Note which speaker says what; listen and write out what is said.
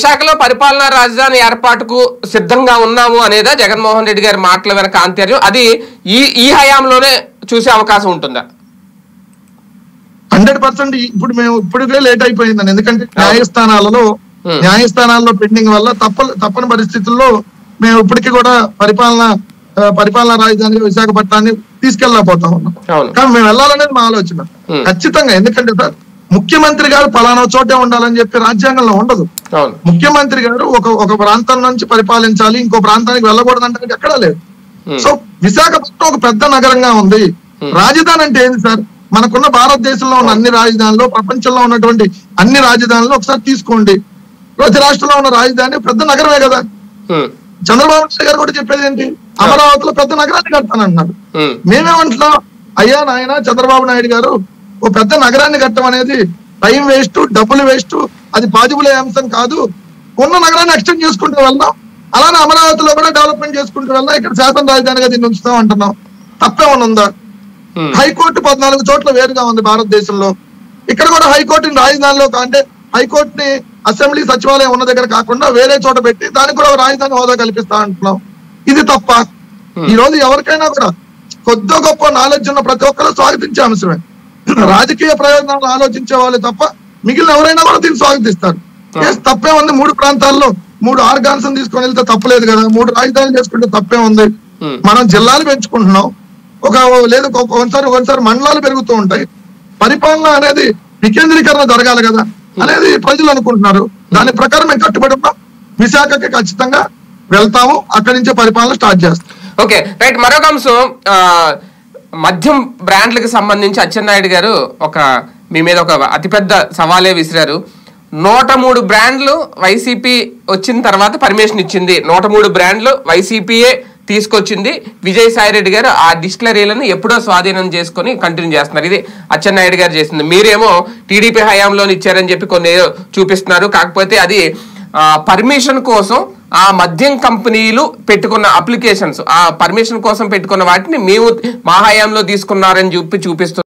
Speaker 1: విశాఖలో పరిపాలనా రాజధాని ఏర్పాటుకు సిద్ధంగా ఉన్నాము అనేదా జగన్మోహన్ రెడ్డి గారి మాటల వెనక ఆంతర్యం అది ఈ ఈ హయాంలోనే చూసే అవకాశం ఉంటుందా
Speaker 2: హండ్రెడ్ పర్సెంట్ ఇప్పుడు మేము ఇప్పుడుకే లేట్ అయిపోయిందండి ఎందుకంటే న్యాయస్థానాలలో
Speaker 1: Hmm.
Speaker 2: న్యాయస్థానాల్లో పెండింగ్ వల్ల తప్ప తప్పని పరిస్థితుల్లో మేము ఇప్పటికీ కూడా పరిపాలన ఆ, పరిపాలనా రాజధానిగా విశాఖపట్నాన్ని తీసుకెళ్ళకపోతా ఉన్నాం
Speaker 1: అవును
Speaker 2: కానీ మేము వెళ్ళాలనేది మా ఆలోచన
Speaker 1: Hmm.
Speaker 2: ఖచ్చితంగా ఎందుకంటే సార్ ముఖ్యమంత్రి గారు పలానా చోటే ఉండాలని చెప్పి రాజ్యాంగంలో ఉండదు
Speaker 1: అవును
Speaker 2: ముఖ్యమంత్రి గారు ఒక ఒక ప్రాంతం నుంచి పరిపాలించాలి ఇంకో ప్రాంతానికి వెళ్ళకూడదు అంటే ఎక్కడా లేదు
Speaker 1: Hmm.
Speaker 2: సో విశాఖపట్నం ఒక పెద్ద నగరంగా ఉంది రాజధాని అంటే ఏంది సార్ మనకున్న భారతదేశంలో ఉన్న అన్ని రాజధానులు ప్రపంచంలో ఉన్నటువంటి అన్ని రాజధానులు ఒకసారి తీసుకోండి ప్రతి రాష్ట్రంలో ఉన్న రాజధాని పెద్ద నగరమే కదా
Speaker 1: ఉమ్,
Speaker 2: చంద్రబాబు నాయుడు గారు కూడా చెప్పేది ఏంటి అమరావతిలో పెద్ద నగరాన్ని కడతానంటున్నారు
Speaker 1: ఉమ్,
Speaker 2: మేమేమంటున్నాం అయ్యా నాయన చంద్రబాబు నాయుడు గారు ఓ పెద్ద నగరాన్ని కట్టడం అనేది టైం వేస్ట్ డబ్బులు వేస్ట్ అది పాజిబుల్ అయ్యే అంశం కాదు ఉన్న నగరాన్ని ఎక్స్టెండ్ చేసుకుంటూ వెళ్దాం అలానే అమరావతిలో కూడా డెవలప్మెంట్ చేసుకుంటూ వెళ్దాం ఇక్కడ శాసన రాజధానిగా దీన్ని ఉంచుతాం అంటున్నాం తప్పేమన్నా ఉందా
Speaker 1: ఉమ్,
Speaker 2: హైకోర్టు పద్నాలుగు చోట్ల వేరుగా ఉంది భారతదేశంలో ఇక్కడ కూడా హైకోర్టుని రాజధానిలో కా- అంటే హైకోర్టుని అసెంబ్లీ సచివాలయం ఉన్న దగ్గర కాకుండా వేరే చోట పెట్టి దానికి కూడా ఒక రాజధాని హోదా కల్పిస్తా అంటున్నాం ఇది తప్ప ఈ రోజు ఎవరికైనా కూడా కొద్ది గొప్ప నాలెడ్జ్ ఉన్న ప్రతి ఒక్కరు స్వాగతించే అంశమే రాజకీయ ప్రయోజనాలు ఆలోచించే వాళ్ళు తప్ప మిగిలిన ఎవరైనా కూడా దీన్ని స్వాగతిస్తారు Yes, తప్పే ఉంది మూడు ప్రాంతాల్లో మూడు ఆర్గాన్స్ తీసుకొని వెళ్తే తప్పలేదు కదా మూడు రాజధానులు చేసుకుంటే తప్పే ఉంది
Speaker 1: Hmm.
Speaker 2: మనం జిల్లాలు పెంచుకుంటున్నాం ఒక లేదు ఒక- ఒకసారి ఒకసారి మండలాలు పెరుగుతూ ఉంటాయి పరిపాలన అనేది వికేంద్రీకరణ జరగాలి కదా అనేది ప్రజలు అనుకుంటున్నారు దాని ప్రకారం మేము కట్టుబడి ఉన్నాం విశాఖకి ఖచ్చితంగా వెళ్తాము అక్కడి నుంచే పరిపాలన స్టార్ట్ చేస్తాం
Speaker 1: ఓకే రైట్ మరొక అంశం ఆ, మద్యం బ్రాండ్లకు సంబంధించి అచ్చెన్నాయుడు గారు ఒక మీ మీద ఒక అతిపెద్ద సవాలే విసిరారు నూట మూడు బ్రాండ్లు వైసీపీ వచ్చిన తర్వాత పర్మిషన్ ఇచ్చింది నూట మూడు బ్రాండ్లు వైసీపీయే తీసుకొచ్చింది విజయసాయి రెడ్డి గారు ఆ డిస్టిలరీలను ఎప్పుడో స్వాధీనం చేసుకొని కంటిన్యూ చేస్తున్నారు ఇది అచ్చెన్నాయుడు గారు చేసింది మీరేమో టీడీపీ హయాంలోని ఇచ్చారని చెప్పి కొన్ని ఏదో చూపిస్తున్నారు కాకపోతే అది పర్మిషన్ కోసం ఆ మద్యం కంపెనీలు పెట్టుకున్న అప్లికేషన్స్ ఆ పర్మిషన్ కోసం పెట్టుకున్న వాటిని మేము మా హయాంలో తీసుకున్నారని చెప్పి చూపిస్తున్నారు